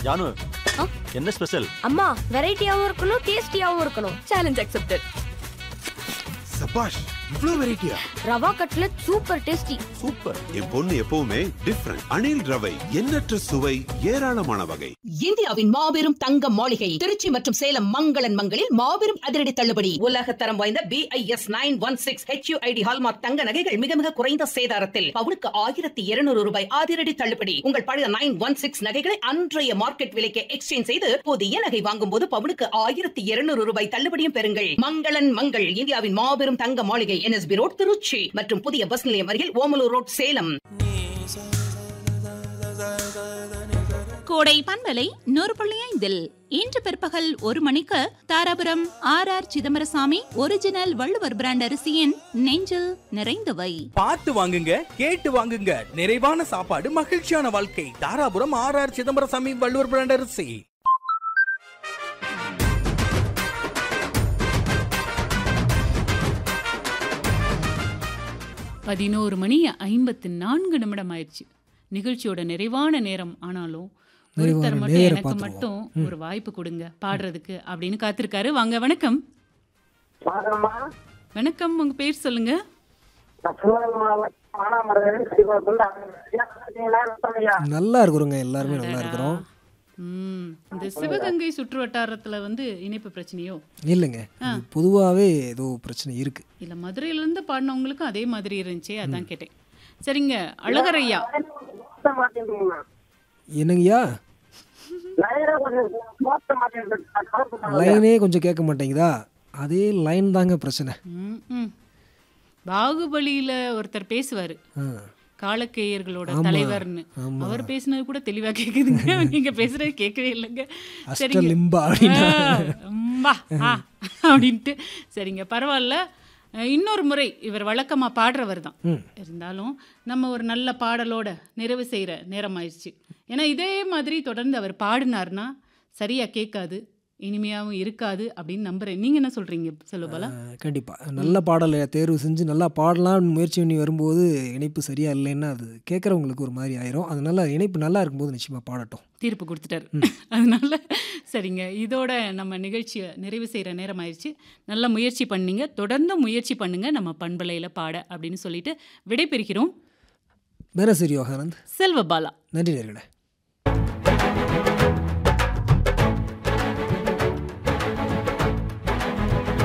ஜானு ஆ? என்ன ஸ்பெஷல் அம்மா வெரைட்டியாவும் இருக்கணும் டேஸ்டியாவும் இருக்கணும் சேலஞ்ச் அக்செப்டட் சபாஷ் இவ்ளோ வெரைட்டியா rava cutlet super tasty super என் பொண்ணு எப்பவுமே டிஃப்ரெண்ட் அணில் ரவை எண்ணற்ற சுவை ஏராளமான வகை இந்தியாவின் மாபெரும் தங்க மாளிகை திருச்சி மற்றும் சேலம் மங்களன் மங்களில் மாபெரும் அதிரடி தள்ளுபடி உலக தரம் வாய்ந்த BIS nine one six HUID hallmark தங்க நகைகள் மிக மிக குறைந்த சேதாரத்தில் பவுனுக்கு ஆயிரத்தி இருநூறு ரூபாய் அதிரடி தள்ளுபடி உங்கள் பழைய நைன் ஒன் சிக்ஸ் நகைகளை அன்றைய மார்க்கெட் விலைக்கு எக்ஸ்சேஞ்ச் செய்து புதிய நகை வாங்கும் போது பவுனுக்கு ஆயிரத்தி இருநூறு ரூபாய் தள்ளுபடியும் பெறுங்கள் மங்களன் மங்கள் இந்தியாவின் மாபெரும் தங்க மாளிகை என்எஸ்பி ரோட் திருச்சி மற்றும் புதிய பஸ் நிலையம் அருகில் ஓமலூர் ரோட் சேலம் கோடை பண்பலை நூறு புள்ளி ஐந்தில் இன்று பிற்பகல் ஒரு மணிக்கு Dharapuram R R Chidambarasamy original Valluvar brand அரிசியின் நெஞ்சில் நிறைந்தவை பார்த்து வாங்குங்க கேட்டு வாங்குங்க நிறைவான சாப்பாடு மகிழ்ச்சியான வாழ்க்கை Dharapuram R R Chidambarasamy Valluvar brand அரிசி பதினோரு மணி ஐம்பத்து நான்கு நிமிடம் ஆயிடுச்சு நிகழ்ச்சியோட நிறைவான நேரம் ஆனாலும் ஒருத்தர் நிறைவான மட்டும் நேரம் எனக்கு பார்த்துருவோம். மட்டும் ஒரு வாய்ப்பு கொடுங்க பாடுறதுக்கு அப்படின்னு காத்திருக்காரு வாங்க வணக்கம் வணக்கம் உங்க பேர் சொல்லுங்க நல்லா இருக்கிறோங்க எல்லாருமே நல்லா இருக்கிறோம் ம், இந்த சிவகங்கை சுற்று வட்டாரத்துல வந்து இணைப்பு பிரச்சனையோ இல்லைங்க பொதுவாகவே ஏதோ பிரச்சனை இருக்கு இல்ல மதுரையில இருந்து பாடினவங்களுக்கும் அதே மாதிரி இருந்துச்சே அதான் கேட்டேன் சரிங்க அழகரையா என்னங்கய்யா லைனே கொஞ்சம் கேட்க மாட்டேங்குதா அதே லைன் தாங்க பிரச்சனை ம், ம். பாகுபலியில ஒருத்தர் பேசுவாரு ஆ. காலக்கேயர்களோட ஆமா, தலைவர்னு ஆமா. அவர் பேசுனது கூட தெளிவா கேக்குதுங்க நீங்க பேசுறது கேட்கவே இல்லைங்க அஷ்டலிம்பா அப்படின்னா. ஆ, ம்பா, ஆ, அப்படின்ட்டு சரிங்க பரவாயில்ல அஹ், இன்னொரு முறை இவர் வழக்கமா பாடுறவர் தான் இருந்தாலும் நம்ம ஒரு நல்ல பாடலோட நிறைவு செய்யற நேரம் ஆயிடுச்சு ஏன்னா இதே மாதிரி தொடர்ந்து அவர் பாடினார்னா சரியா கேட்காது இனிமையாவும் இருக்காது அப்படின்னு நம்புறேன் நீங்க என்ன சொல்றீங்க செல்வபாலா ஆ, கண்டிப்பா நல்ல பாடலை தேர்வு செஞ்சு நல்லா பாடலாம்னு முயற்சி பண்ணி வரும்போது இணைப்பு சரியா இல்லைன்னா அது கேட்குறவங்களுக்கு ஒரு மாதிரி ஆயிரும் அதனால இணைப்பு நல்லா இருக்கும்போது நிச்சயமா பாடட்டும் தீர்ப்பு கொடுத்துட்டாரு அதனால சரிங்க இதோட நம்ம நிகழ்ச்சியை நிறைவு செய்கிற நேரம் ஆயிடுச்சு நல்ல முயற்சி பண்ணீங்க தொடர்ந்து முயற்சி பண்ணுங்க நம்ம பண்பலையில் பாட அப்படின்னு சொல்லிட்டு விடைபெறுகிறோம் மேனசரி யோகானந்த் செல்வபாலா நன்றி நேர்களே